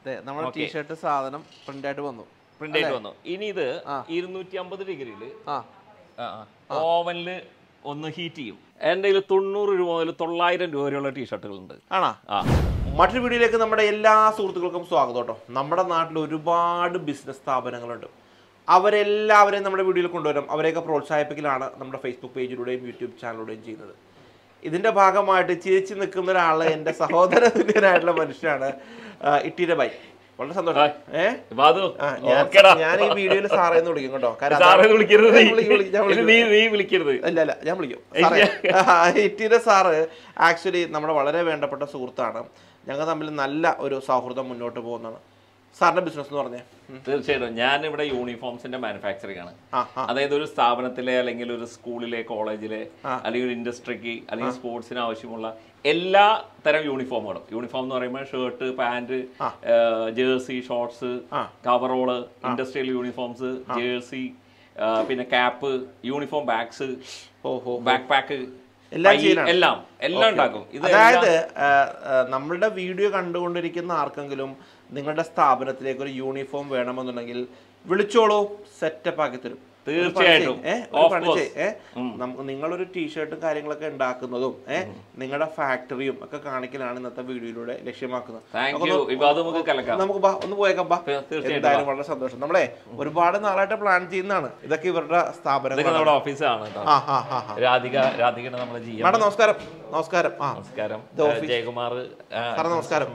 ദേ, നമ്മുടെ ടീഷർട്ട് സാധനം പ്രിന്റ് ആയിട്ട് വന്നു പ്രിന്റ് ആയിട്ട് വന്നു ഇനി ഇത് ഇരുന്നൂറ്റി അമ്പത് ഡിഗ്രിയിൽ ആ ഓവനിൽ ഒന്ന് ഹീറ്റ് ചെയ്യും എൻ്റെ കയ്യിൽ തൊണ്ണൂറ് രൂപ മുതൽ തൊള്ളായിരം രൂപ വരെയുള്ള ടീഷർട്ടുകളുണ്ട് ആണോ ആ മറ്റൊരു വീഡിയോയിലേക്ക് നമ്മുടെ എല്ലാ സുഹൃത്തുക്കൾക്കും സ്വാഗതം കേട്ടോ നമ്മുടെ നാട്ടിൽ ഒരുപാട് ബിസിനസ് സ്ഥാപനങ്ങളുണ്ട് അവരെല്ലാവരെയും നമ്മുടെ വീഡിയോയിൽ കൊണ്ടുവരും അവരെയൊക്കെ പ്രോത്സാഹിപ്പിക്കലാണ് നമ്മുടെ ഫേസ്ബുക്ക് പേജിലൂടെയും യൂട്യൂബ് ചാനലിലൂടെയും ചെയ്യുന്നത് ഇതിന്റെ ഭാഗമായിട്ട് ചേച്ചി നിൽക്കുന്ന ഒരാൾ എൻ്റെ സഹോദര തുല്യനായിട്ടുള്ള മനുഷ്യനാണ് ആ, ഇട്ടീര ബൈ വളരെ സന്തോഷം ഏ ബാദു ആ, ഞാൻ ഓക്കെടാ ഞാൻ ഈ വീഡിയോയിൽ സാറേന്ന് വിളിക്കും കേട്ടോ കാരണം സാറേ അതാണ്- വിളിക്കരുത് നീ. ഞാൻ വിളിക്കും, വിളിക്കും, ഞാൻ ഇത് വിളിക്കും. നീ നീ വിളിക്കരുത് ഇല്ല ഇല്ല ഞാൻ വിളിക്കും സാറേ ഇറ്റീരെ സാറ് ആക്ച്വലി നമ്മുടെ വളരെ വേണ്ടപ്പെട്ട സുഹൃത്താണ് ഞങ്ങൾ തമ്മിൽ നല്ല ഒരു സൗഹൃദം മുന്നോട്ട് പോകുന്നതാണ് സാറിന്റെ ബിസിനസ് എന്ന് പറഞ്ഞേ ഉം. തീർച്ചയായിട്ടും ഞാൻ ഇവിടെ യൂണിഫോംസിന്റെ മാനുഫാക്ചറിംഗ് ആണ് ആ ആ അതായത് ഒരു സ്ഥാപനത്തിലെ അല്ലെങ്കിൽ ഒരു സ്കൂളിലെ കോളേജിലെ അല്ലെങ്കിൽ ഒരു ഇൻഡസ്ട്രിക്ക് അല്ലെങ്കിൽ സ്പോർട്സിന് ആവശ്യമുള്ള എല്ലാ തരം യൂണിഫോമുകളും യൂണിഫോം എന്ന് പറയുമ്പോൾ ഷർട്ട് പാന്റ് ജേഴ്സി ഷോർട്സ് ആ. കവറോള് ഇൻഡസ്ട്രിയൽ യൂണിഫോംസ് ജേഴ്സി പിന്നെ ക്യാപ്പ് യൂണിഫോം ബാഗ്സ് ഓഹോ ബാക്ക് പാക്ക് എല്ലാം ചെയ്യലാണ്. എല്ലാം എല്ലാം ഉണ്ടാക്കും ഇത് അതായത് ആ, ആ, നമ്മളുടെ വീഡിയോ കണ്ടുകൊണ്ടിരിക്കുന്ന ആർക്കെങ്കിലും നിങ്ങളുടെ സ്ഥാപനത്തിലേക്ക് ഒരു യൂണിഫോം വേണമെന്നുണ്ടെങ്കിൽ വിളിച്ചോളൂ സെറ്റപ്പ് ആക്കി തരും ഒരു പണി തീർച്ചയായിട്ടും. ചെയ്യ്, ഏ, ഒരു Of പണി course. ചെയ്യ്, ഏ, നമുക്ക് നിങ്ങളൊരു ടീഷർട്ടും കാര്യങ്ങളൊക്കെ ഉണ്ടാക്കുന്നതും ഏഹ് നിങ്ങളുടെ ഫാക്ടറിയും ഒക്കെ കാണിക്കലാണ് ഇന്നത്തെ വീഡിയോയിലൂടെ ലക്ഷ്യമാക്കുന്നത് താങ്ക് യു ഇപ്പൊ അത് നമുക്ക് കലക്കാം നമുക്ക് ബാ ഒന്ന് പോയേക്കാം ബാ തീ- തീർച്ചയായിട്ടും എന്തായാലും വളരെ സന്തോഷം നമ്മളെ ഒരുപാട് നാളായിട്ട് പ്ലാൻ ചെയ്യുന്നതാണ് ഇതൊക്കെ ഇവരുടെ ഇതൊക്കെ സ്ഥാപനങ്ങൾ നമ്മുടെ ഓഫീസാണ് കേട്ടോ ആ ആ ആ ആ. രാധിക രാധികയുടെ നമ്മളെ ജി മാഡം നമസ്കാരം നമസ്കാരം ആ നമസ്കാരം ഇത് ഏഹ് ഓഫീസ്. ജയകുമാർ സാറേ നമസ്കാരം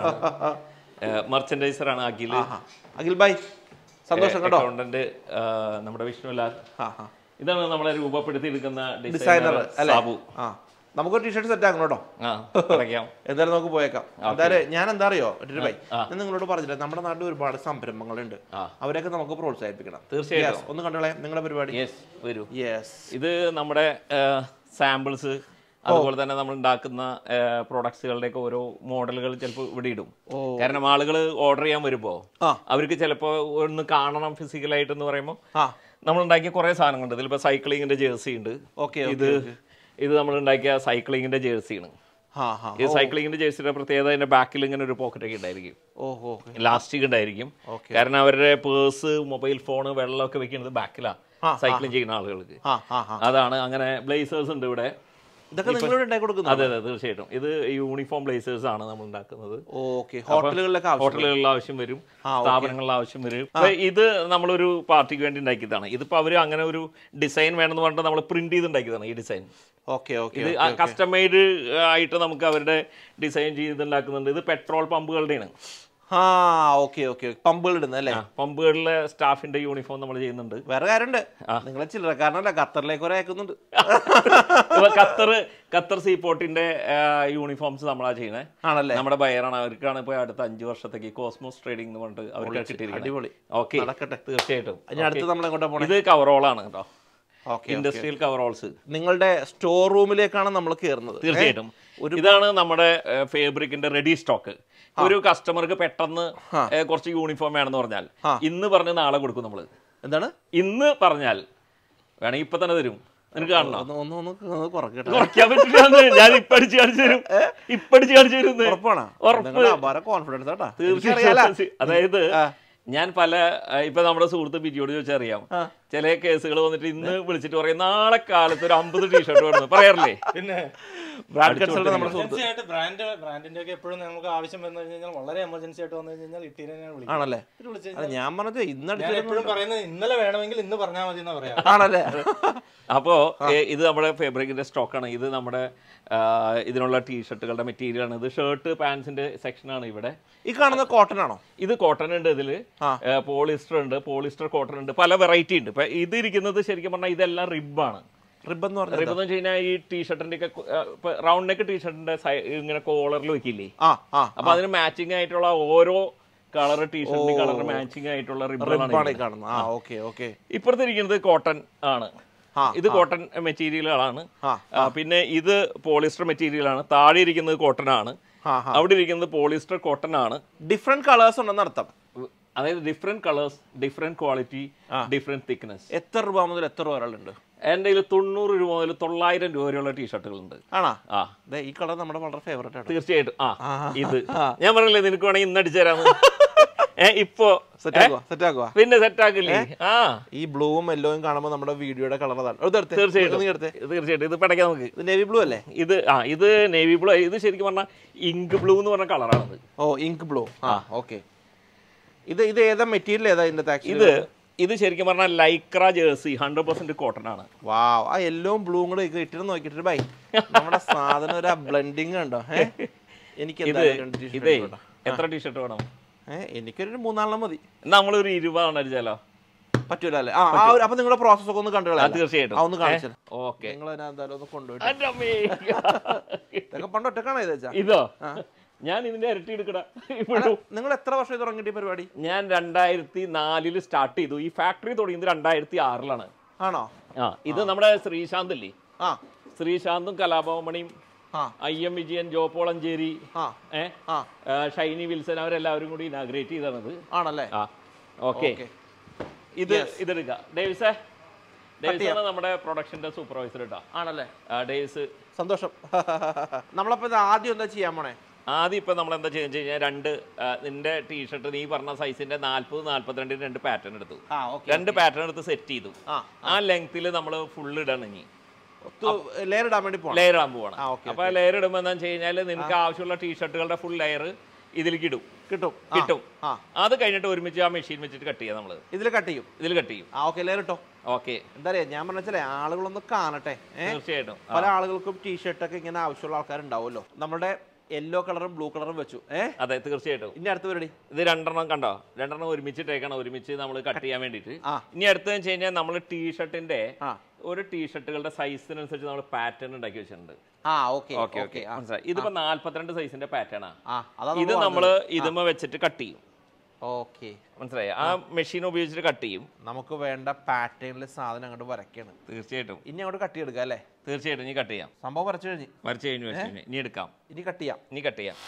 മർച്ചൻഡൈസർ ആണ് അഖില് ആ അഖിൽ ഭായ് സന്തോഷം കേട്ടോ അക്കൗണ്ടന്റ് നമ്മുടെ വിഷ്ണുലാൽ ആ ആ ഇതാണ് നമ്മളെ രൂപപ്പെടുത്തിയെടുക്കുന്ന ഡിസൈനർ ഡിസൈനർ അല്ലേ സാബു ആ നമുക്കൊരു ടീഷർട്ട് സെറ്റ് ആക്കണം കേട്ടോ ആ അടയ്ക്കാം എന്തായാലും നമുക്ക് പോയേക്കാം എന്തായാലും ഞാൻ എന്താ അറിയോ ഒരു ഭായ് ഞാൻ നിങ്ങളോട് പറഞ്ഞില്ല നമ്മുടെ നാട്ടിൽ ഒരുപാട് സംരംഭങ്ങളുണ്ട് ആ. അവരെയൊക്കെ നമുക്ക് പ്രോത്സാഹിപ്പിക്കണം തീർച്ചയായിട്ടും Yes, ഒന്ന് കണ്ടോളെ നിങ്ങളുടെ പരിപാടി യെസ് വരൂ യെസ് ഇത് നമ്മുടെ സാമ്പിൾസ് അതുപോലെ തന്നെ നമ്മൾ ഉണ്ടാക്കുന്ന പ്രോഡക്ട്സുകളുടെ ഒക്കെ ഓരോ മോഡലുകൾ ചിലപ്പോൾ ഇവിടെ ഇടും ഓ. കാരണം ആളുകൾ ഓർഡർ ചെയ്യാൻ വരുമ്പോൾ ആ. അവർക്ക് ചിലപ്പോൾ ഒന്ന് കാണണം ഫിസിക്കലായിട്ട് എന്ന് പറയുമ്പോൾ ആ നമ്മൾ ഉണ്ടാക്കിയ കുറേ സാധനങ്ങളുണ്ട് ഇതിലിപ്പോൾ സൈക്ലിങ്ങിന്റെ ജേഴ്സി ഉണ്ട് ഓക്കെ ഇത് ഇത് നമ്മൾ ഉണ്ടാക്കിയ സൈക്ലിങ്ങിന്റെ ജേഴ്സിയാണ് ഹാ ഹാ ഈ സൈക്ലിങ്ങിന്റെ ജേഴ്സിയുടെ പ്രത്യേകത അതിന്റെ ബാക്കിൽ ഇങ്ങനെ ഒരു പോക്കറ്റ് ഒക്കെ ഉണ്ടായിരിക്കും ഓഹോ ഓക്കെ ലാസ്റ്റിക് ഉണ്ടായിരിക്കും Okay. കാരണം അവരുടെ പേഴ്സ് മൊബൈൽ ഫോൺ വെള്ളമൊക്കെ വെക്കുന്നത് ബാക്കിലാണ് സൈക്ലിംഗ് ചെയ്യുന്ന ആളുകൾക്ക് ആ ആ ആ അതാണ് അങ്ങനെ ബ്ലേസേഴ്സ് ഉണ്ട് ഇവിടെ ഇതൊക്കെ നിങ്ങളോട് ഉണ്ടാക്കി കൊടുക്കുന്നത് അതെ അതെ തീർച്ചയായിട്ടും ഇത് യൂണിഫോം ബ്ലേസേഴ്സ് ആണ് നമ്മൾ ഉണ്ടാക്കുന്നത് ഓക്കെ ഹോട്ടലുകളിലൊക്കെ ആവശ്യം ഹോട്ടലുകളിൽ ആവശ്യം വരും സ്ഥാപനങ്ങളിൽ ആവശ്യം വരും ഇപ്പൊ ഇത് നമ്മളൊരു പാർട്ടിക്ക് വേണ്ടി ഉണ്ടാക്കിയതാണ് ഇതിപ്പോ അവര് അങ്ങനെ ഒരു ഡിസൈൻ വേണമെന്ന് പറഞ്ഞിട്ട് നമ്മൾ പ്രിന്റ് ചെയ്ത് ഉണ്ടാക്കിയതാണ് ഈ ഡിസൈൻ ഓക്കെ ഓക്കെ ഇത് കസ്റ്റം മെയ്ഡ് ആയിട്ട് നമുക്ക് അവരുടെ ഡിസൈൻ ചെയ്തുണ്ടാക്കുന്നുണ്ട് ഇത് പെട്രോൾ പമ്പുകളുടെയാണ് ആ ഓക്കെ ഓക്കെ പമ്പുകൾ ഇടുന്നത് അല്ലേ പമ്പുകളിലെ സ്റ്റാഫിന്റെ യൂണിഫോം നമ്മൾ ചെയ്യുന്നുണ്ട് വേറെ കാര്യമുണ്ട് നിങ്ങളെ ചില്ലറക്കാരനല്ല ഖത്തറിലേക്ക് കുറെ അയക്കുന്നുണ്ട് ഇപ്പൊ ഖത്തർ ഖത്തർ സീപോർട്ടിന്റെ യൂണിഫോംസ് നമ്മളാ ചെയ്യുന്നത് ആണല്ലേ നമ്മുടെ ബയറാണ് അവർക്കാണ് ഇപ്പൊ അടുത്ത അഞ്ചു വർഷത്തേക്ക് കോസ്മോസ് ട്രേഡിംഗ് എന്ന് പറഞ്ഞിട്ട് അവർക്ക് കിട്ടിയിരിക്കുന്നത് അടിപൊളി ഓക്കെ നടക്കട്ടെ തീർച്ചയായിട്ടും ഇനി അടുത്ത് നമ്മൾ എങ്ങോട്ടാ പോണേ ഇത് കവറോളാണ് കേട്ടോ ഓക്കെ ഇൻഡസ്ട്രിയൽ കവറോൾസ് നിങ്ങളുടെ സ്റ്റോർ റൂമിലേക്കാണ് നമ്മൾ കയറുന്നത് തീർച്ചയായിട്ടും ഇതാണ് നമ്മുടെ ഫേബ്രിക്കിന്റെ റെഡി സ്റ്റോക്ക് ഒരു കസ്റ്റമർക്ക് പെട്ടെന്ന് ഏ, കുറച്ച് യൂണിഫോം വേണമെന്ന് പറഞ്ഞാൽ ഇന്ന് പറഞ്ഞ് നാളെ കൊടുക്കും നമ്മള് എന്താണ് ഇന്ന് പറഞ്ഞാൽ വേണമെങ്കിൽ ഇപ്പൊ തന്നെ തരും നിനക്ക് കാണണം ഒന്ന് ഒന്ന് ഒന്ന് ഒന്ന് കുറക്കട്ടെ കുറയ്ക്കാൻ പറ്റില്ല ഞാൻ ഇപ്പൊ അടിച്ച് കാണിച്ചു തരും ഇപ്പൊ അടിച്ച് കാണിച്ചു തരും ഇന്ന്. ഉറപ്പാണ് ഉറപ്പ്. നിങ്ങളുടെ അപാര കോൺഫിഡൻസ് കേട്ടാ എനിക്കറിയാലോ. തീർച്ചയായും അതായത് ഞാൻ പല ആ, ഇപ്പൊ നമ്മുടെ സുഹൃത്ത് ബിജിയോട് ചോദിച്ചാൽ അറിയാം ചില കേസുകൾ വന്നിട്ട് ഇന്ന് വിളിച്ചിട്ട് പറയും നാളെ കാലത്ത് ഒരു അമ്പത് ടീഷർട്ട് വേണം പറയാറില്ലേ പിന്നെ ബ്രാൻഡ് കൺസൾട്ട് നമ്മുടെ സുഹൃത്ത് എമർജൻസി ആയിട്ട് ബ്രാൻഡ് ബ്രാൻഡിന്റെ ഒക്കെ എപ്പോഴും നമുക്ക് ആവശ്യം വന്നു കഴിഞ്ഞാൽ വളരെ എമർജൻസി ആയിട്ട് വന്നു കഴിഞ്ഞാൽ ഇട്ടീനെ വിളിക്കും ആണല്ലേ ഇട്ട് വിളിച്ച് അത് ഞാൻ പറഞ്ഞത് ഇന്ന് ഞാൻ അടിച്ചു എപ്പോഴും പറയുന്നത് ഇന്നലെ വേണമെങ്കിൽ ഇന്ന് പറഞ്ഞാൽ മതി എന്നാ പറയാം ആണല്ലേ അപ്പോൾ ഇത് നമ്മുടെ ഫേബ്രിക്കിന്റെ സ്റ്റോക്കാണ് ഇത് നമ്മുടെ ആ, ഇതിനുള്ള ടീഷർട്ടുകളുടെ മെറ്റീരിയൽ ആണ് ഇത് ഷർട്ട് പാൻസിന്റെ സെക്ഷനാണ് ഇവിടെ ഈ കാണുന്ന കോട്ടൺ ആണോ ഇത് കോട്ടൺ ഉണ്ട് ഇതിൽ പോളിസ്റ്റർ ഉണ്ട് പോളിസ്റ്റർ കോട്ടൺ ഉണ്ട് പല വെറൈറ്റി ഉണ്ട് ഇപ്പൊ ഇത് ഇരിക്കുന്നത് ശരിക്കും പറഞ്ഞാൽ ഇതെല്ലാം റിബാണ് റിബൺ എന്ന് പറഞ്ഞത് റിബ് എന്ന് വെച്ച് കഴിഞ്ഞാൽ ഈ ടീഷർട്ടിന്റെ ഒക്കെ റൗണ്ട് നെക്ക് ടീഷർട്ടിന്റെ ഇങ്ങനെ കോളറിൽ വെക്കില്ലേ ആ ആ അപ്പൊ അതിന് മാച്ചിങ് ആയിട്ടുള്ള ഓരോ കളർ ടീഷർട്ടിന് കളർ മാച്ചിങ് ആയിട്ടുള്ള റിബാണ് റിബാണ് ഈ കാണുന്നത് ആ ഓക്കെ ഓക്കെ ഇപ്പുറത്ത് ഇരിക്കുന്നത് കോട്ടൺ ആണ് ആ, ഇത് കോട്ടൺ മെറ്റീരിയലുകളാണ് ആ, ആ, പിന്നെ ഇത് പോളിസ്റ്റർ മെറ്റീരിയൽ ആണ് താഴെ ഇരിക്കുന്നത് കോട്ടൺ ആണ് ആ അവിടെ ഇരിക്കുന്നത് പോളിസ്റ്റർ കോട്ടൺ ആണ് ഡിഫറെന്റ് കളേഴ്സ് ഉണ്ടെന്ന് അർത്ഥം അതായത് different colours different quality different thickness എത്ര രൂപ മുതൽ എത്ര രൂപ വരെയുണ്ട് എൻ്റെ കയ്യിൽ തൊണ്ണൂറ് രൂപ മുതൽ തൊള്ളായിരം രൂപ വരെയുള്ള ടീഷർട്ടുകളുണ്ട് ആണോ ആ ദേ ഈ കളർ നമ്മുടെ വളരെ ഫേവറേറ്റ് ആണ് തീർച്ചയായിട്ടും ആ ഇത് ഞാൻ പറഞ്ഞില്ലേ നിനക്ക് വേണമെങ്കിൽ ഇന്ന് അടിച്ചു തരാന്ന് ഏ ഇപ്പോ സെറ്റ് ആക്കുക സെറ്റ് ആക്കുക പിന്നെ സെറ്റ് ആക്കില്ലേ ആ ഈ ബ്ലൂവും യെല്ലോയും കാണുമ്പോൾ നമ്മുടെ വീഡിയോയുടെ കളർ അതാണ് ഇത് എടുത്തേ. തീർച്ചയായിട്ടും നീ എടുത്തേ തീർച്ചയായിട്ടും ഇത് പടയ്ക്കാം നമുക്ക് ഇത് നേവി ബ്ലൂ അല്ലേ ഇത് ആ ഇത് നേവി ബ്ലൂ ഇത് ശരിക്കും പറഞ്ഞാൽ ഇങ്ക് ബ്ലൂ എന്ന് പറഞ്ഞ കളറാണത് ഓ ഇങ്ക് ബ്ലൂ ആ ഓക്കെ ഇത് ഇത് ഏതാ മെറ്റീരിയൽ ഏതാ ഇതിന്റെ ആക്ച്വലി ഇത് ഇത് ശരിക്കും പറഞ്ഞാൽ lycra jersey hundred percent cotton ആണ് വാവ് ആ യെല്ലോവും ബ്ലൂവും കൂടെ ഇട്ടിട്ട് നോക്കിയിട്ട് ബൈ നമ്മുടെ സാധനം ഒരു ബ്ലെൻഡിങ് ഉണ്ടോ ഏ? എനിക്ക് ഇത് എന്തായാലും രണ്ട് t-shirt ഇതേ എടുത്തോട്ടെ. എത്ര ടീഷർട്ട് വേണം ഏ, എനിക്കൊരു മൂന്നാലെണ്ണം മതി നമ്മളൊരു ഇരുപതാണ് അടിച്ചാലോ പറ്റൂല അല്ലേ ആ ആ ഒരു- അപ്പൊ നിങ്ങളുടെ പ്രോസസ് ഒക്കെ ഒന്ന് കണ്ടു ആ, കളയാം തീർച്ചയായിട്ടും ആ ഒന്ന് കാണിച്ചു ഓക്കെ നിങ്ങൾ എന്തായാലും ഒന്ന് കൊണ്ടുപോയിട്ട് ഇതൊക്കെ പണ്ട് ഒറ്റക്കാണോ ഇത് വെച്ചാ ഇതോ ഞാൻ ഇതിന്റെ ഇരട്ടി എടുക്കട ഇപ്പോഴും നിങ്ങൾ എത്ര വർഷം തുടങ്ങിയിട്ട് ഈ പരിപാടി ഞാൻ രണ്ടായിരത്തി നാലില് സ്റ്റാർട്ട് ചെയ്തു ഈ ഫാക്ടറി തുടങ്ങിയത് രണ്ടായിരത്തി ആറിലാണ് ആണോ ആ ഇത് നമ്മുടെ ശ്രീശാന്ത് ഇല്ലേ ആ ശ്രീശാന്തും കലാഭവമണിയും ആ ഐ എം വിജയൻ ജോപ്പോളഞ്ചേരി ആ ഏ ആ ആ, ഷൈനി വിൽസൺ അവരെല്ലാവരും കൂടി ഇനാഗ്രേറ്റ് ചെയ്തത് ആണല്ലേ ആ ഓക്കെ ഓക്കെ ഇത് ഇതെടുക്ക ഡേവിസേ ഡേവിസ് ആണ് നമ്മുടെ പ്രൊഡക്ഷന്റെ സൂപ്പർവൈസർ കേട്ടോ ആണല്ലേ ഡേവിസ് സന്തോഷം നമ്മളപ്പോ ഇത് ആദ്യം എന്താ ചെയ്യാൻ പോണേ ആദ്യം ഇപ്പം നമ്മൾ എന്താ ചെയ്യുന്നത് കഴിഞ്ഞാൽ രണ്ട് ആ, നിന്റെ ടീഷർട്ട് നീ പറഞ്ഞ സൈസിന്റെ നാല്പത് നാല്പത്തിരണ്ടിന് രണ്ട് പാറ്റേൺ എടുത്തു ആ ഓക്കെ രണ്ട് പാറ്റേൺ എടുത്ത് സെറ്റ് ചെയ്തു ആ ആ ലെങ്ത്തിൽ നമ്മൾ ഫുൾ ഇടണം ഇനി ലെയർ ഇടാൻ വേണ്ടി പോണം ലെയർ ആകാൻ പോവാണ് ആ, okay, അപ്പൊ ലെയർ ഇടുമ്പോൾ എന്താ വെച്ച് കഴിഞ്ഞാൽ നിനക്ക് ആവശ്യമുള്ള ടീഷർട്ടുകളുടെ ഫുൾ ലെയർ ഇതിലേക്ക് ഇടും കിട്ടും ആ, കിട്ടും ആ അത് കഴിഞ്ഞിട്ട് ഒരുമിച്ച് ആ മെഷീൻ വെച്ചിട്ട് കട്ട് ചെയ്യാം നമ്മൾ ഇതിൽ കട്ട് ചെയ്യും ഇതിൽ കട്ട് ചെയ്യും ആ ഓക്കെ ലെയർ ഇട്ടോ ഓക്കെ എന്താ പറയാ ഞാൻ പറഞ്ഞാലേ ആളുകളൊന്ന് കാണട്ടെ ഏ തീർച്ചയായിട്ടും ആ, പല ആളുകൾക്കും ടീഷർട്ട് ഒക്കെ ഇങ്ങനെ ആവശ്യമുള്ള ആൾക്കാരുണ്ടാവുമല്ലോ നമ്മുടെ യെല്ലോ കളറും ബ്ലൂ കളറും വെച്ചു ഏ അതെ തീർച്ചയായിട്ടും ഇനി അടുത്ത പരിപാടി ഇത് രണ്ടെണ്ണം കണ്ടോ രണ്ടെണ്ണം ഒരുമിച്ചിട്ടേക്കണം ഒരുമിച്ച് നമ്മൾ കട്ട് ചെയ്യാൻ വേണ്ടിയിട്ട് ആ. ഇനി അടുത്തതെന്ന് വെച്ച് കഴിഞ്ഞാൽ നമ്മൾ ടീഷർട്ടിന്റെ ആ ഒരു ടീഷർട്ടുകളുടെ സൈസിനനുസരിച്ച് നമ്മൾ പാറ്റേൺ ഉണ്ടാക്കി വെച്ചിട്ടുണ്ട് ആ ഓക്കെ ഓക്കെ ഓക്കെ മനസ്സിലായി ഇതിപ്പോ നാല്പത്തിരണ്ട് സൈസിന്റെ പാറ്റേൺ ആണ് ആ അതാ ഇത് നമ്മൾ ഇതുമ്മ വെച്ചിട്ട് കട്ട് ചെയ്യും ഓക്കെ മനസ്സിലായി ആ മെഷീൻ ഉപയോഗിച്ചിട്ട് കട്ട് ചെയ്യും നമുക്ക് വേണ്ട പാറ്റേണിൽ സാധനം അങ്ങോട്ട് വരയ്ക്കാണ് തീർച്ചയായിട്ടും ഇനി അങ്ങോട്ട് കട്ട് ചെയ്തെടുക്കുക അല്ലേ തീർച്ചയായിട്ടും ഇനി കട്ട് ചെയ്യാം സംഭവം വരച്ചു കഴിഞ്ഞ് വരച്ച് കഴിഞ്ഞു വെച്ച് കഴിഞ്ഞു ഇനി എടുക്കാം ഇനി കട്ട് ചെയ്യാം ഇനി കട്ട് ചെയ്യാം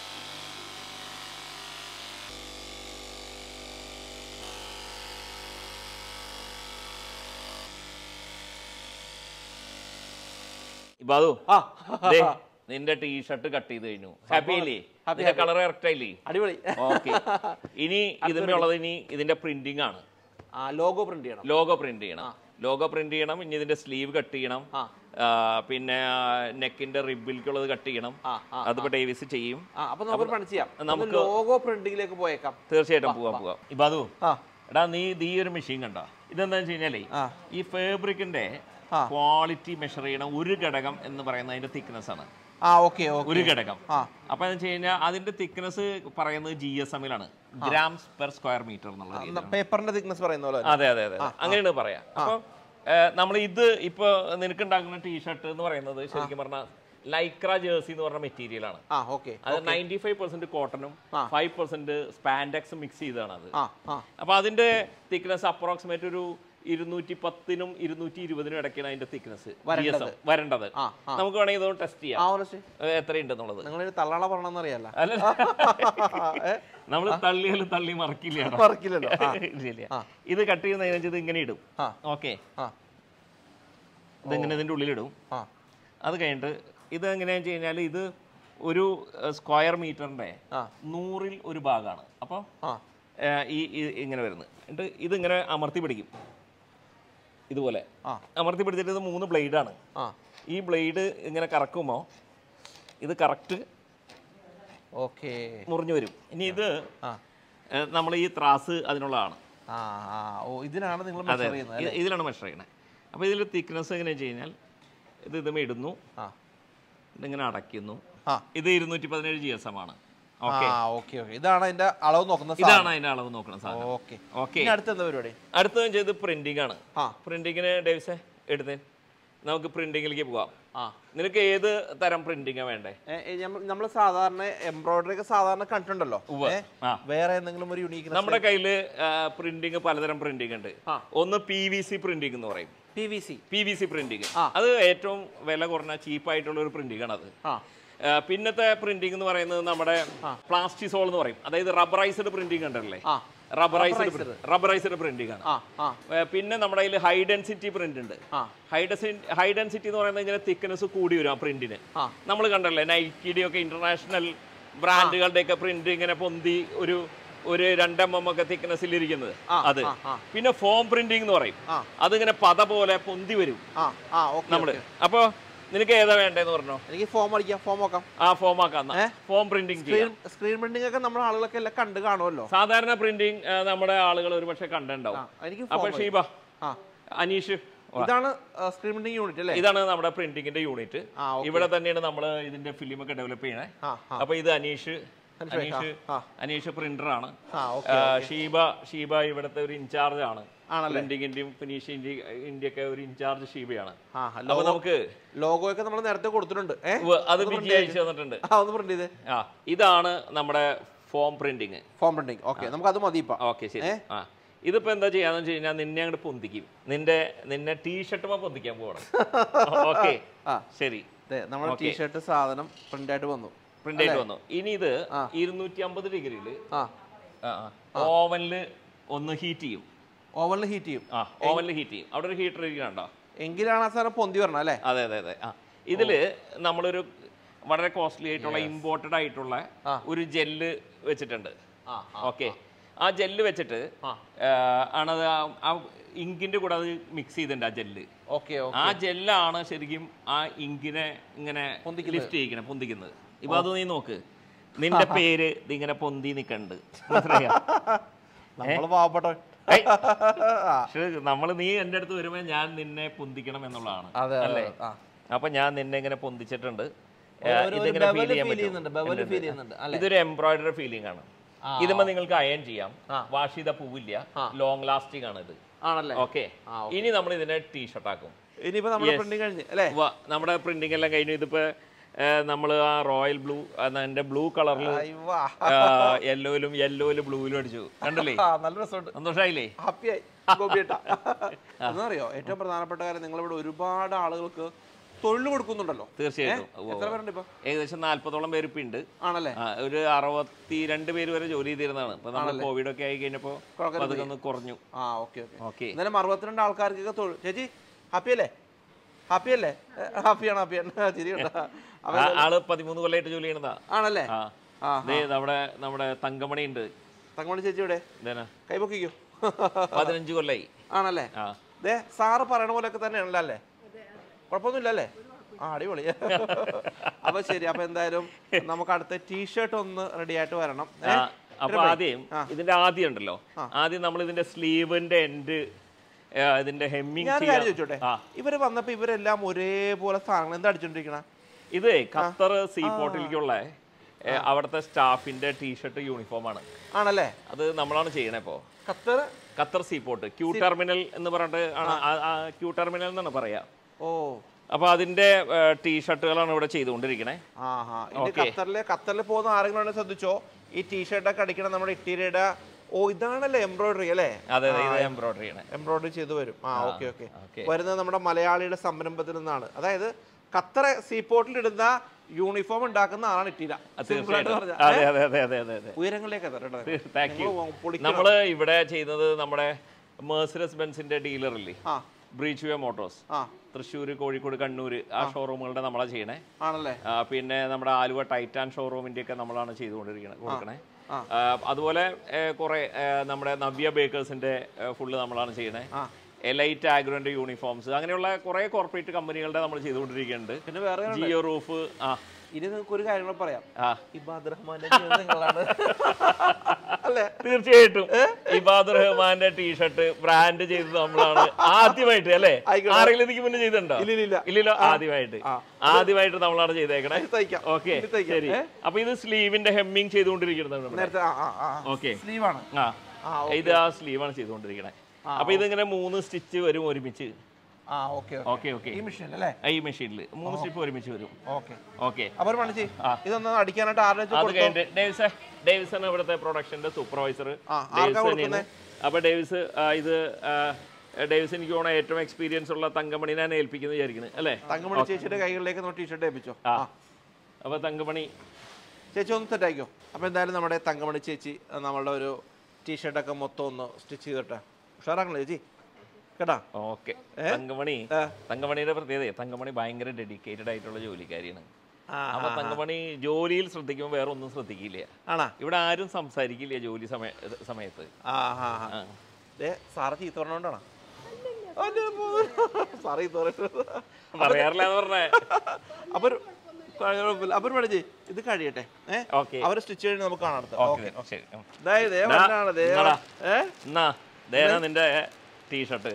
ഇപ്പൊ അതോ ആ ദേ, നിന്റെ ടീഷർട്ട് കട്ട് ചെയ്ത് കഴിഞ്ഞു ഹാപ്പി അല്ലേ അതിന്റെ കളർ കറക്റ്റ് ആയില്ലേ അടിപൊളി ഓക്കെ ഇനി ഇതിനുള്ളത് ഇനി ഇതിന്റെ പ്രിന്റിംഗ് ആണ് ആ ലോഗോ പ്രിന്റ് ചെയ്യണം ലോഗോ പ്രിന്റ് ചെയ്യണം ലോഗോ പ്രിന്റ് ചെയ്യണം ഇനി ഇതിന്റെ സ്ലീവ് കട്ട് ചെയ്യണം ആ. ആ, പിന്നെ നെക്കിന്റെ റിബിൽക്കുള്ളത് കട്ട് ചെയ്യണം ആ ആ അതിപ്പോ ഡേവിസ് ചെയ്യും ആ അപ്പൊ നമുക്ക് പണി ചെയ്യാം നമുക്ക് നമുക്ക് ലോഗോ പ്രിന്റിങ്ങിലേക്ക് പോയേക്കാം തീർച്ചയായിട്ടും പോവാം പോവാം ഇപ്പൊ അതോ ആ എടാ നീ ഇത് ഈ ഒരു മെഷീൻ കണ്ടോ ഇതെന്താ വെച്ച് കഴിഞ്ഞാലേ ആ. ഈ ഫാബ്രിക്കിന്റെ ആ. ക്വാളിറ്റി മെഷർ ചെയ്യണ ഒരു ഘടകം എന്ന് പറയുന്നത് അതിന്റെ തിക്നെസ് ആണ് ആ ഓക്കെ ഓക്കെ ഒരു ഘടകം ആ അപ്പൊ എന്ന് വെച്ച് കഴിഞ്ഞാൽ അതിന്റെ തിക്നെസ് പറയുന്നത് ജി എസ് എമ്മിലാണ് ഗ്രാംസ് പെർ സ്ക്വയർ മീറ്റർ എന്നുള്ള രീതിയിലാണ്. പേപ്പറിന്റെ തിക്നെസ് പറയുന്ന പോലെ അതെ അതെ അതെ അങ്ങനെയാണ് പറയാം അപ്പൊ നമ്മൾ ഇത് ഇപ്പൊ നിനക്ക് ഉണ്ടാക്കുന്ന ടീഷർട്ട് എന്ന് പറയുന്നത് ശരിക്കും പറഞ്ഞാൽ ലൈക്ര ജേഴ്സി എന്ന് പറഞ്ഞ മെറ്റീരിയൽ ആണ് ആ ഓക്കെ അത് നയൻറ്റി ഫൈവ് പെർസെന്റ് കോട്ടണും ഫൈവ് പെർസെന്റ് സ്പാൻഡെക്സും മിക്സ് ചെയ്തതാണ് അത് ആ ആ അപ്പൊ അതിന്റെ തിക്നെസ് അപ്രോക്സിമേറ്റ് ഒരു ഇരുന്നൂറ്റി പത്തിനും ഇരുന്നൂറ്റി ഇരുപതിനും ഇടയ്ക്കാണ് അതിന്റെ തിക്നെസ് വരേണ്ടത്. വരേണ്ടത് ആ, ആ. നമുക്ക് വേണമെങ്കിൽ ഇതൊന്ന് ടെസ്റ്റ് ആ ചെയ്യാം ഓണസ്റ്റ് ഏഹ് എത്രയുണ്ടെന്നുള്ളത് നിങ്ങൾ തള്ളാള പറഞ്ഞെന്ന് അറിയാല അല്ല നമ്മൾ തള്ളിയാലും തള്ളി മറക്കില്ല മറക്കില്ലല്ലോ ആ, ഇല്ല, ഇല്ല. ആ. ഇത് കട്ട് ചെയ്യുന്നതിനനുസരിച്ച് ഇത് ഇങ്ങനെ ഇടും ആ ഓക്കെ ആ ഇതിങ്ങനെ ഇതിന്റെ ഉള്ളിലിടും ആ അത് കഴിഞ്ഞിട്ട് ഇത് എങ്ങനെയാണെന്ന് വെച്ച് കഴിഞ്ഞാൽ ഇത് ഒരു സ്ക്വയർ മീറ്ററിന്റെ ആ നൂറിൽ ഒരു ഭാഗമാണ് അപ്പോൾ ആ ഈ ഈ- ഇങ്ങനെ വരുന്നത് എന്നിട്ട് ഇതിങ്ങനെ അമർത്തി പിടിക്കും ഇതുപോലെ ആ അമർത്തി പിടിച്ചിട്ട് ഇത് മൂന്ന് ബ്ലേഡാണ് ആ ഈ ബ്ലേഡ് ഇങ്ങനെ കറക്കുമ്പോൾ ഇത് കറക്റ്റ് ഓക്കെ മുറിഞ്ഞു വരും ഇനി ഇത് ആ നമ്മൾ ഈ ത്രാസ് അതിനുള്ളതാണ് ആ ആ ഓ ഇതിനാണ് നിങ്ങൾ അതെ മെഷർ ചെയ്യുന്നത് ഇത് ഇതിലാണ് മെഷർ ചെയ്യണത് അപ്പോൾ ഇതിൽ തിക്നെസ് എങ്ങനെ വെച്ച് കഴിഞ്ഞാൽ ഇത് ഇതുമേ ഇടുന്നു ആ ഇതിങ്ങനെ അടയ്ക്കുന്നു ആ ഇത് ഇരുന്നൂറ്റി പതിനേഴ് ജി എസ് എം ആണ് ആ ഓക്കെ ഓക്കെ ഓക്കെ ഇതാണ് അതിന്റെ അളവ് നോക്കുന്ന ഇതാണ് അതിന്റെ അളവ് നോക്കുന്ന സാധനം ഓക്കെ ഓക്കെ ഇനി അടുത്ത എന്താ പരിപാടി അടുത്തത് ചെയ്ത് പ്രിന്റിംഗ് ആണ് ആ പ്രിന്റിങ്ങിന് ഡേവിസെ എടുത്തേ നമുക്ക് പ്രിന്റിങ്ങിലേക്ക് പോവാം ആ നിനക്ക് ഏത് തരം പ്രിന്റിങ്ങാ വേണ്ടേ നമ്മൾ സാധാരണ എംബ്രോയിഡറി ഒക്കെ സാധാരണ കണ്ടിട്ടുണ്ടല്ലോ ഏ? ആ. വേറെ എന്തെങ്കിലും ഒരു യുണീക്ക് നമ്മുടെ കയ്യിൽ പ്രിന്റിങ് പലതരം പ്രിന്റിംഗ് ഉണ്ട് ആ. ഒന്ന് പി വി സി പ്രിന്റിംഗ് എന്ന് പറയും P V C P V C printing ആ. അത് ഏറ്റവും വില കുറഞ്ഞ ചീപ്പായിട്ടുള്ള ഒരു പ്രിന്റിംഗ് ആണ് അത് ആ ആ, പിന്നത്തെ പ്രിന്റിംഗ് എന്ന് പറയുന്നത് നമ്മുടെ പ്ലാസ്റ്റിസോൾ എന്ന് പറയും അതായത് റബ്ബറൈസ്ഡ് പ്രിന്റിംഗ് ഉണ്ടല്ലേ ആ റബ്ബറൈസ്ഡ് റബ്ബറൈസ്ഡ് പ്രിന്റിംഗ് ആണ് ആ ആ ഏ, പിന്നെ നമ്മുടെ കയ്യിൽ ഹൈ ഡെൻസിറ്റി പ്രിന്റ് ഉണ്ട് ആ ഹൈ ഡെൻസിറ്റി ഹൈ ഡെൻസിറ്റി എന്ന് പറയുന്നത് ഇങ്ങനെ തിക്നെസ് കൂടി വരും ആ പ്രിന്റിന് ആ. നമ്മൾ കണ്ടല്ലേ നൈക്കിയുടെ ഒക്കെ ഇന്റർനാഷണൽ ബ്രാൻഡുകളുടെ ഒക്കെ പ്രിന്റ് ഇങ്ങനെ പൊന്തി ഒരു ഒരു രണ്ടെം എം ഒക്കെ തിക്നെസ്സിൽ ഇരിക്കുന്നത് ആ, അത് ആ, ആ. പിന്നെ ഫോം പ്രിന്റിംഗ് എന്ന് പറയും ആ. അതിങ്ങനെ പത പോലെ പൊന്തി വരും ആ ആ ഓക്കെ നമ്മള് അപ്പൊ നിനക്ക് ഏതാ വേണ്ടേന്ന് പറഞ്ഞോ എനിക്ക് ഫോം അടിക്കാം ഫോം നോക്കാം ആ ഫോം ആക്കാം ഫോം പ്രിന്റിംഗ് ചെയ്യാം സ്ക്രീൻ സ്ക്രീൻ പ്രിന്റിംഗ് ഒക്കെ നമ്മുടെ ആളുകളൊക്കെ എല്ലാം കണ്ട് കാണുമല്ലോ സാധാരണ പ്രിന്റിംഗ് നമ്മുടെ ആളുകൾ ഒരു പക്ഷെ ആ കണ്ടുണ്ടാവും എനിക്ക് അപ്പൊ ഫോം ഷീബ ആ അനീഷ് വാ. ഇതാണ് സ്ക്രീൻ പ്രിന്റിംഗ് യൂണിറ്റ് അല്ലേ ഇതാണ് നമ്മുടെ പ്രിന്റിങ്ങിന്റെ യൂണിറ്റ് ആ, okay. ഇവിടെ തന്നെയാണ് നമ്മൾ ഇതിന്റെ ഫിലിം ഒക്കെ ഡെവലപ്പ് ചെയ്യണേ ആ ആ അപ്പൊ ഇത് അനീഷ് മനസ്സിലായി. അനീഷ് ആ, അനീഷ് പ്രിന്റർ ആണ് ആ ഓക്കെ ആ, ഷീബ ഷീബ ഇവിടുത്തെ ഒരു ഇൻചാർജ് ആണ് ആണല്ലേ പ്രിന്റിങ്ങിന്റെയും ഫിനിഷിംഗ് ഇന്ത്യയൊക്കെ ഒരു ഇൻചാർജ് ഷീബയാണ് ആ അപ്പൊ നമുക്ക് ലോഗോ ഒക്കെ നമ്മൾ നേരത്തെ കൊടുത്തിട്ടുണ്ട് ഏ ഉവ്വ് അത് ബിജി അയച്ചു തന്നിട്ടുണ്ട് ആ ഒന്ന് പ്രിന്റ് ചെയ്തേ ആ ഇതാണ് നമ്മുടെ foam printing foam printing okay നമുക്ക് അത് മതി ഇപ്പൊ ഓക്കെ ശരി ആ ഇതിപ്പോ എന്താ ചെയ്യാന്ന് വെച്ച് കഴിഞ്ഞാൽ നിന്നെ അങ്ങോട്ട് പൊന്തിക്കും നിന്റെ നിന്നെ ടീഷർട്ടുമ പൊന്തിക്കാൻ പോകണം ഓക്കെ ആ. ശരി ദേ, നമ്മുടെ ടീഷർട്ട് സാധനം പ്രിന്റ് ആയിട്ട് വന്നു പ്രിന്റ് ആയിട്ട് വന്നു ഇനി ഇത് ഇരുന്നൂറ്റി അമ്പത് ഡിഗ്രിയിൽ ആ ഓവനില് ഒന്ന് ഹീറ്റ് ചെയ്യും ഓവനിൽ ഹീറ്റ് ചെയ്യും ആ ഓവനിൽ ഹീറ്റ് ചെയ്യും അവിടെ ഒരു ഹീറ്റർ ഇരിക്കണ്ടോ എങ്കിലാണ് ആ സാധനം പൊന്തി വരണം അല്ലേ അതെ അതെ അതെ ആ ഇതില് നമ്മളൊരു വളരെ കോസ്റ്റ്ലി ആയിട്ടുള്ള ഇമ്പോർട്ടഡ് ആയിട്ടുള്ള ഒരു ജെല്ല് വെച്ചിട്ടുണ്ട് ആ ഓക്കെ ആ ജെല്ല് വെച്ചിട്ട് ആ. ആ, ആണത് ആ- ആ ഇങ്കിന്റെ കൂടെ അത് മിക്സ് ചെയ്തിട്ടുണ്ട് ആ ജെല്ല് ഓക്കെ ആ ജെല്ലാണ് ശരിക്കും ആ ഇങ്കിനെ ഇങ്ങനെ ലിഫ്റ്റ് ചെയ്യിക്കണേ പൊന്തിക്കുന്നത് ഇപ്പൊ അത് നീ നോക്ക് നിന്റെ പേര് ഇതിങ്ങനെ പൊന്തി നിക്കണ്ട് മനസ്സിലായോ നമ്മൾ പാവപ്പെട്ട ഏയ്. പക്ഷേ നമ്മള് നീ എൻ്റെ അടുത്ത് വരുമ്പോ ഞാൻ നിന്നെ പൊന്തിക്കണം എന്നുള്ളതാണ് അതെ അല്ലേ ആ അപ്പൊ ഞാൻ നിന്നെ ഇങ്ങനെ പൊന്തിച്ചിട്ടുണ്ട് ഏ, ഒരു- ഒരു ഇതിങ്ങനെ ബെവല് ഫീൽ ചെയ്യാൻ feel ചെയ്യുന്നുണ്ട്, പറ്റും ബെവല് feel ചെയ്യുന്നുണ്ട്, അല്ലേ? ഇതൊരു എംബ്രോയിഡറി ഫീലിംഗ് ആണ് ഇതുമ്പോ നിങ്ങൾക്ക് അയൺ ചെയ്യാം വാഷ് ചെയ്ത പോവില്ല ലോങ് ലാസ്റ്റിംഗ് ആണ് ഇത് ആണല്ലേ ഓക്കെ ഇനി നമ്മൾ ഇതിനെ ടീഷർട്ട് ആക്കും ഇനിയിപ്പോ നമ്മുടെ പ്രിന്റിംഗ് കഴിഞ്ഞ് അല്ലേ വ- നമ്മുടെ പ്രിന്റിംഗ് എല്ലാം കഴിഞ്ഞു ഇതിപ്പോ നമ്മൾ ആ റോയൽ ബ്ലൂ അതിന്റെ ബ്ലൂ കളറിൽ അയ്യവാ. യെല്ലോയിലും യെല്ലോയിലും ബ്ലൂയിലും അടിച്ചു കണ്ടില്ലേ ആ നല്ല രസമുണ്ട് സന്തോഷായില്ലേ ഹാപ്പിയായി ഗോപിയേട്ട എന്നറിയോ ഏറ്റവും പ്രധാനപ്പെട്ട കാര്യം നിങ്ങളിവിടെ ഒരുപാട് ആളുകൾക്ക് തൊഴിൽ കൊടുക്കുന്നുണ്ടല്ലോ തീർച്ചയായിട്ടും ഉവ്വ് എത്ര പേരുണ്ട് ഇപ്പൊ ഏകദേശം നാല്പതോളം പേര് ഇപ്പൊ ഉണ്ട് ആണല്ലേ ആ, ഒരു അറുപത്തിരണ്ട് പേര് വരെ ജോലി ചെയ്തിരുന്നതാണ് ഇപ്പൊ നമ്മൾ കോവിഡ് ഒക്കെ ആയി കഴിഞ്ഞപ്പോ അതൊക്കെ ഒന്ന് കുറഞ്ഞു ആ ഓക്കെ ഓക്കെ ഓക്കെ എന്നാലും അറുപത്തിരണ്ട് ആൾക്കാർക്കൊക്കെ തൊഴിൽ ചേച്ചി ഹാപ്പി അല്ലേ ഹാപ്പി അല്ലേ ഹാപ്പിയാണ് ഹാപ്പിയാണ് ചിരി കേട്ടോ അപ്പൊ ആള് പതിമൂന്ന് കൊല്ലമായിട്ട് ജോലി ചെയ്യണതാ ആണല്ലേ ആ ആ ദേ നമ്മുടെ നമ്മുടെ തങ്കമണി ഉണ്ട് തങ്ങമണി ചേച്ചി ഇവിടെ ഇതേനാ കൈപൊക്കിക്കോ പതിനഞ്ച് കൊല്ലായി ആണല്ലേ ആ ദേ സാറ് പറയണ പോലെയൊക്കെ തന്നെയാണല്ലോ അല്ലേ കുഴപ്പമൊന്നുമില്ല അല്ലേ ആ അടിപൊളി അപ്പൊ ശരി അപ്പൊ എന്തായാലും നമുക്ക് അടുത്ത ടീഷർട്ട് ഒന്ന് റെഡി ആയിട്ട് വരണം ഏ? ആ, അപ്പൊ ആദ്യം ഇതിന്റെ ആദ്യം ഉണ്ടല്ലോ ആദ്യം നമ്മൾ ഇതിന്റെ സ്ലീവിന്റെ എൻഡ് ഇതിന്റെ ഹെമ്മിങ് ഞാൻ കാര്യം ചോദിച്ചോട്ടെ ആ ഇവര് വന്നപ്പോ ഇവരെല്ലാം ഒരേപോലെ സാധനങ്ങൾ എന്താ അടിച്ചോണ്ടിരിക്കണ ഇത് ഖത്തർ സീ പോർട്ടിലേക്കുള്ള ഏ, അവിടുത്തെ സ്റ്റാഫിന്റെ ടീഷർട്ട് യൂണിഫോം ആണ് ആണല്ലേ അത് നമ്മളാണ് ചെയ്യണേ ഇപ്പോ Qatar Qatar sea port Q terminal എന്ന് പറഞ്ഞിട്ട് ആണ് ആ- ആ ക്യൂ ടെർമിനൽ എന്നാണ് പറയാ ഓ അപ്പൊ അതിന്റെ ടീഷർട്ടുകളാണ് ഇവിടെ ചെയ്തുകൊണ്ടിരിക്കണേ ആ ഹാ ഇത് ഖത്തറില് ഖത്തറിൽ പോകുന്ന ആരെങ്കിലും ഉണ്ടെങ്കിൽ ശ്രദ്ധിച്ചോ ഈ ടീഷർട്ടൊക്കെ അടിക്കണം നമ്മുടെ ഇറ്റീരിയുടെ ഓ ഇതാണല്ലേ എംബ്രോയിഡറി അല്ലേ അതെ അതെ ഇത് എംബ്രോയിഡറി ചെയ്യണേ എംബ്രോയിഡറി ചെയ്തു വരും ആ ഓക്കെ ഓക്കെ ഓക്കെ വരുന്നത് നമ്മുടെ മലയാളിയുടെ സംരംഭത്തിൽ നിന്നാണ് അതായത് ഖത്തർ സീപോർട്ടിൽ ഇടുന്ന യൂണിഫോം ഉണ്ടാക്കുന്ന ആളാണ് ഇറ്റീര Simple ആയിട്ട് പറഞ്ഞാ. അതെ അതെ അതെ അതെ അതെ അതെ ഉയരങ്ങളിലേക്ക് എത്തട്ടെ കേട്ടോ. താങ്ക് യു നിങ്ങള് പൊളിക്കണം. നമ്മള് ഇവിടെ ചെയ്യുന്നത് നമ്മുടെ മേഴ്സിഡസ് ബെൻസിന്റെ ഡീലർ ഇല്ലേ ആ ബ്രീച്ച് വേ മോട്ടോഴ്സ് ആ തൃശ്ശൂർ കോഴിക്കോട് കണ്ണൂർ ആ ഷോറൂമുകളുടെ നമ്മളാ ചെയ്യണേ ആണല്ലേ ആ, പിന്നെ നമ്മുടെ ആലുവ ടൈറ്റാൻ ഷോറൂമിന്റെ ഒക്കെ നമ്മളാണ് ചെയ്തുകൊണ്ടിരിക്കുന്നത് കൊടുക്കണേ ആ. ആ, അതുപോലെ ഏ, കുറെ ഏ, നമ്മുടെ നവ്യ ബേക്കേഴ്സിന്റെ ഫുള്ള് നമ്മളാണ് ചെയ്യണേ ആ. എലൈറ്റ് ആഗ്രോന്റെ യൂണിഫോംസ് അങ്ങനെയുള്ള കുറെ കോർപ്പറേറ്റ് കമ്പനികളുടെ നമ്മൾ ചെയ്തുകൊണ്ടിരിക്കുന്നുണ്ട് പിന്നെ വേറെ ജിയോ റൂഫ് ആ ഇനി നിങ്ങൾക്ക് ഒരു കാര്യം കൂടെ പറയാം ആ ഇബാദ് റഹ്മാന്റെ ജീവിതം നിങ്ങളാണ് അല്ലേ തീർച്ചയായിട്ടും ഇബാദ് റഹ്മാന്റെ ടീഷർട്ട് ബ്രാൻഡ് ചെയ്തത് നമ്മളാണ് ആദ്യമായിട്ട് അല്ലേ ആയിക്കോട്ടെ. ആരെങ്കിലും ഇതിക്ക് മുന്നേ ചെയ്തിട്ടുണ്ടോ ഇല്ല, ഇല്ല, ഇല്ല. ഇല്ലല്ലോ ആദ്യമായിട്ട് ആ. ആദ്യമായിട്ട് നമ്മളാണ് ചെയ്തേക്കണേ ഇത് തയ്ക്കാം ഓക്കെ ഇത് തയ്ക്കാം. ശരി ഏ? അപ്പൊ ഇത് സ്ലീവിന്റെ ഹെമ്മിങ് ചെയ്തുകൊണ്ടിരിക്കുന്നത് നമ്മുടെ നേരത്തെ ആ ആ ആ ഓക്കെ സ്ലീവാണ് ആ ആ ഇത് ആ സ്ലീവാണ് ചെയ്തുകൊണ്ടിരിക്കണേ അപ്പൊ ഇതിങ്ങനെ മൂന്ന് സ്റ്റിച്ച് വരും ഒരുമിച്ച് ആ ഓക്കെ ഓക്കെ ഓക്കെ ഈ മെഷീൻ അല്ലേ ഈ മെഷീനിൽ മൂന്ന് സ്റ്റിപ്പ് ഒരുമിച്ച് വരും ഓക്കെ ഓക്കെ അപ്പൊ ഒരു പണി ചെയ്യ് ഇതൊന്ന് അടിക്കാനായിട്ട് ആരുടെ വെച്ച് അത് കൊടുത്തോ? കഴിഞ്ഞിട്ട് ഡേവിസ് ഡേവിസാണ് ഇവിടുത്തെ പ്രൊഡക്ഷന്റെ സൂപ്പർവൈസർ ആ, ആർക്കാ കൊടുക്കുന്നെ? അപ്പൊ ഡേവിസ് ആ, ഇത് ആ, ഡേവിസ് എനിക്ക് തോന്നുന്നു ഏറ്റവും എക്സ്പീരിയൻസ് ഉള്ള തങ്കമണിനെ ഏൽപ്പിക്കുന്നത് വിചാരിക്കുന്നത് അല്ലേ തങ്കമണി ചേച്ചിയുടെ കൈകളിലേക്ക് നമ്മൾ ടീഷർട്ട് ഏൽപ്പിച്ചോ ആ ആ അപ്പൊ തങ്കമണി ചേച്ചി ഒന്ന് സെറ്റാക്കിയോ അപ്പോൾ എന്തായാലും നമ്മുടെ തങ്കമണി ചേച്ചി അഹ് നമ്മളുടെ ഒരു ടീഷർട്ടൊക്കെ മൊത്തം ഒന്ന് സ്റ്റിച്ച് ചെയ്തിട്ടെ ഉഷാറാക്കണേ ചേച്ചി കേട്ടാ ഓക്കെ തങ്കമണി ആ. തങ്കമണിയുടെ പ്രത്യേകത തങ്കമണി ഭയങ്കര ഡെഡിക്കേറ്റഡ് ആയിട്ടുള്ള ജോലിക്കാരിയാണ് ആ, അപ്പൊ തങ്കമണി ജോലിയിൽ ശ്രദ്ധിക്കുമ്പോൾ വേറെ ഒന്നും ശ്രദ്ധിക്കില്ല ആണാ ഇവിടെ ആരും സംസാരിക്കില്ല ജോലി സമയ സമയത്ത് ആ ഹാ ഹാ ആ. ദേ സാറ് ചീത്ത പറഞ്ഞോണ്ടാണോ സാറ് ചീത്ത പറഞ്ഞത് പറയാറില്ല എന്ന് പറഞ്ഞേ അപ്പൊ ഒരു- കുഴപ്പമില്ല. അപ്പൊ ഒരു പണി ചെയ്യ്. ഇത് കഴിയട്ടെ ഏഹ് ഓക്കെ അവര് സ്റ്റിച്ച് ചെയ്ത് നമുക്ക് കാണാം അടുത്ത. Okay okay. ശരി ഉം. ദേ, ദേ ദാ, വന്നാണ്, ദേ ഇന്നടാ. ഏ എന്നാ ദേന നിന്റെ ടീഷർട്ട്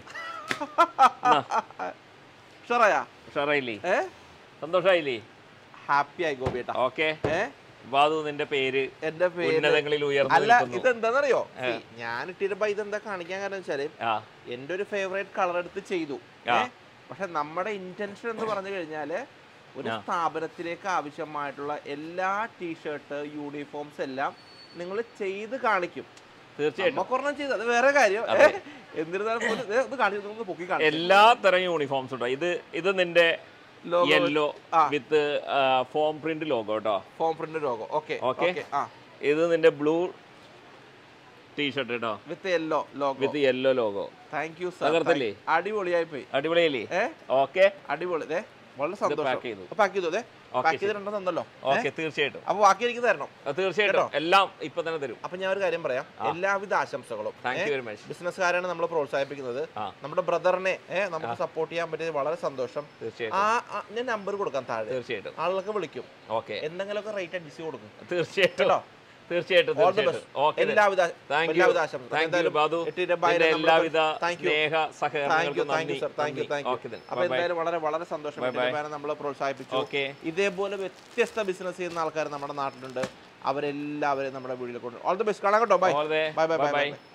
ഉഷാറായാ ഉഷാറായില്ലേ ഏ സന്തോഷായില്ലേ ഹാപ്പി ആയി ഗോപിയേട്ടാ ഓക്കെ ഏ ബാദു നിന്റെ പേര് എന്റെ പേര് ഉന്നതങ്ങളിൽ ഉയർന്നു അല്ല നിൽക്കുന്നു. ഇതെന്താന്നറിയോ ഞാൻ ഇട്ടിരുമ്പോ ഇതെന്താ കാണിക്കാൻ കാരണം വെച്ചാല് ആ എന്റെ ഒരു ഫേവറേറ്റ് കളർ എടുത്ത് ചെയ്തു ആ. ഏ? പക്ഷെ നമ്മുടെ ഇന്റൻഷൻ എന്ന് പറഞ്ഞു കഴിഞ്ഞാല് ഒരു ആ. സ്ഥാപനത്തിലേക്ക് ആവശ്യമായിട്ടുള്ള എല്ലാ ടീഷർട്ട് യൂണിഫോംസ് എല്ലാം നിങ്ങൾ ചെയ്ത് കാണിക്കും തീർച്ചയായിട്ടും നമുക്കൊരെണ്ണം ചെയ്ത് അത് വേറെ കാര്യം ഏ? എന്നിരുന്നാലും പോലും ദേ ഒന്ന് കാണിച്ചു ഒന്ന് പൊക്കി കാണിച്ചു എല്ലാ തരം യൂണിഫോംസ് ഉണ്ടോ ഇത് ഇത് നിന്റെ Logo യെല്ലോ ആ. വിത്ത് ഫോം പ്രിന്റ് ലോഗോ കേട്ടോ foam print logo okay Okay. Okay ആ ഇത് നിന്റെ ബ്ലൂ ടീഷർട്ട് കേട്ടോ with yellow logo with yellow logo thank you sir തകർത്തല്ലേ? അടിപൊളിയായി പോയി അടിപൊളിയല്ലേ ഏ ഓക്കെ അടിപൊളി ദേ വളരെ സന്തോഷം pack ചെയ്തു. പാക്ക് ചെയ്തു അതെ Okay, പാക്ക് ചെയ്തിട്ടുണ്ടോ തന്നല്ലോ ഓക്കെ തീർച്ചയായിട്ടും അപ്പൊ ബാക്കി എനിക്ക് തരണം ആ, തീർച്ചയായിട്ടും എല്ലാം ഇപ്പൊ തന്നെ തരും അപ്പൊ ഞാൻ ഒരു കാര്യം പറയാം എല്ലാവിധ ആശംസകളും താങ്ക് യു വെരി മച്ച് ബിസിനസ്സുകാരാണ് നമ്മൾ പ്രോത്സാഹിപ്പിക്കുന്നത് ആ. നമ്മുടെ ബ്രദറിനെ ഏഹ് നമുക്ക് സപ്പോർട്ട് ചെയ്യാൻ പറ്റിയത് വളരെ സന്തോഷം തീർച്ചയായിട്ടും ആ ആ, ഞാൻ നമ്പർ കൊടുക്കാം താഴെ തീർച്ചയായിട്ടും ആളുകൾക്ക് വിളിക്കും ഓക്കെ എന്തെങ്കിലുമൊക്കെ റേറ്റ് അഡ്ജസ്റ്റ് കൊടുക്കും തീർച്ചയായിട്ടും കേട്ടോ? തീർച്ചയായിട്ടും All the തീർച്ചയായിട്ടും best. ഓക്കെ എല്ലാവിധ താങ്ക് യു എല്ലാവിധ ആശംസകളും താങ്ക് യു എന്തായാലും ബാദു എട്ടിന്റെ ബൈ നിന്റെ നമ്മുടെ എല്ലാവിധ thank you. സ്നേഹ താങ്ക് യു സഹകരണങ്ങൾക്കും താങ്ക് യു നന്ദി sir thank you thank you okay അപ്പൊ എന്തായാലും വളരെ വളരെ സന്തോഷം Bye bye. നമ്മൾ പ്രോത്സാഹിപ്പിച്ചു ഓക്കെ ഇതേപോലെ വ്യത്യസ്ത ബിസിനസ് ചെയ്യുന്ന ആൾക്കാർ നമ്മുടെ നാട്ടിലുണ്ട് അവരെല്ലാവരെയും നമ്മുടെ വീട്ടിൽ കൊണ്ട് ഓൾ ദി ബെസ്റ്റ് കാണാം കേട്ടോ bye All the- bye bye bye bye bye. By